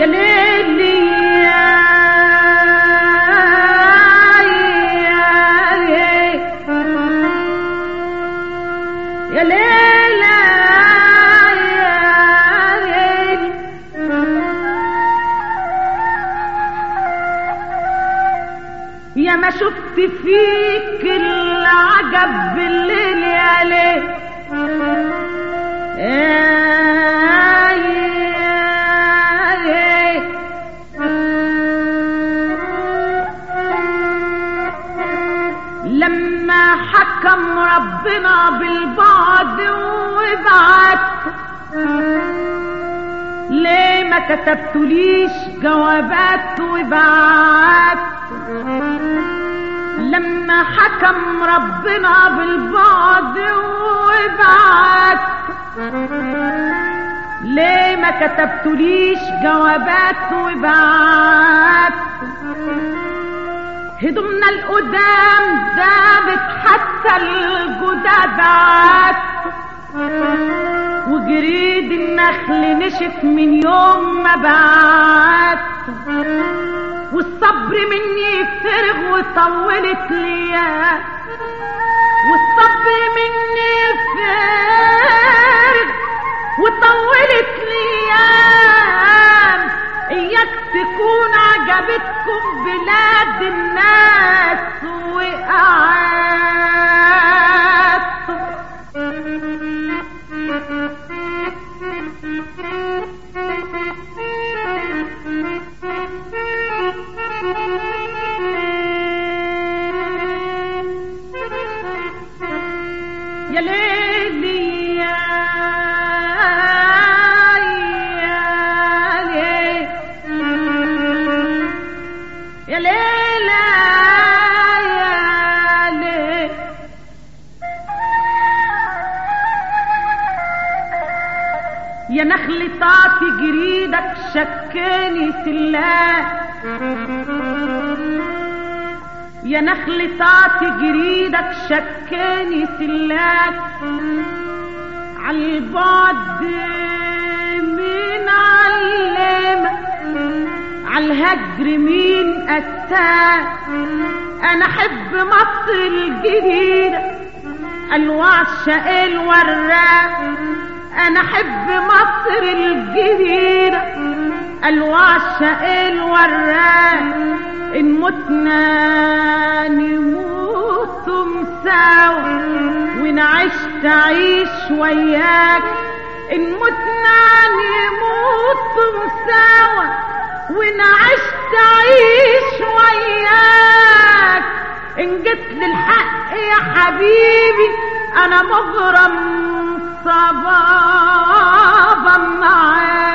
يا ليلي يا يا ليلى يا ليلي يا ما شفت فيك العجب بالليل يا ليل يا ليل لما حكم ربنا بالبعد وبعت ليه ما كتبتليش جوابات وبعت لما حكم ربنا بالبعد وبعت ليه ما كتبتليش جوابات وبعت هدومنا القدام دابت حتى الجدادات وجريد النخل نشف من يوم ما بعت والصبر مني فرغ وطولت ليا والصبر مني فرغ وطولت ليام اياك تكون عجبتكم بلاد الناس وقعدتم يا ليلي يا يا ليل يا ليلى يا ليل يا نخل طاطي جريدك شكاني سلاح يا نخل طاطي جريدك شكاني سلاك عالبعد مين علمك عالهجر مين أتاك أنا أحب مصر الجديدة الوعشق الوراق أنا أحب مصر الجديدة الوعشق الوراق إن متنا نموت مساوي وإن عشت عيش وياك إن متنا نموت مساوي وإن عشت عيش وياك إن جيت للحق يا حبيبي أنا مغرم صبابا معاك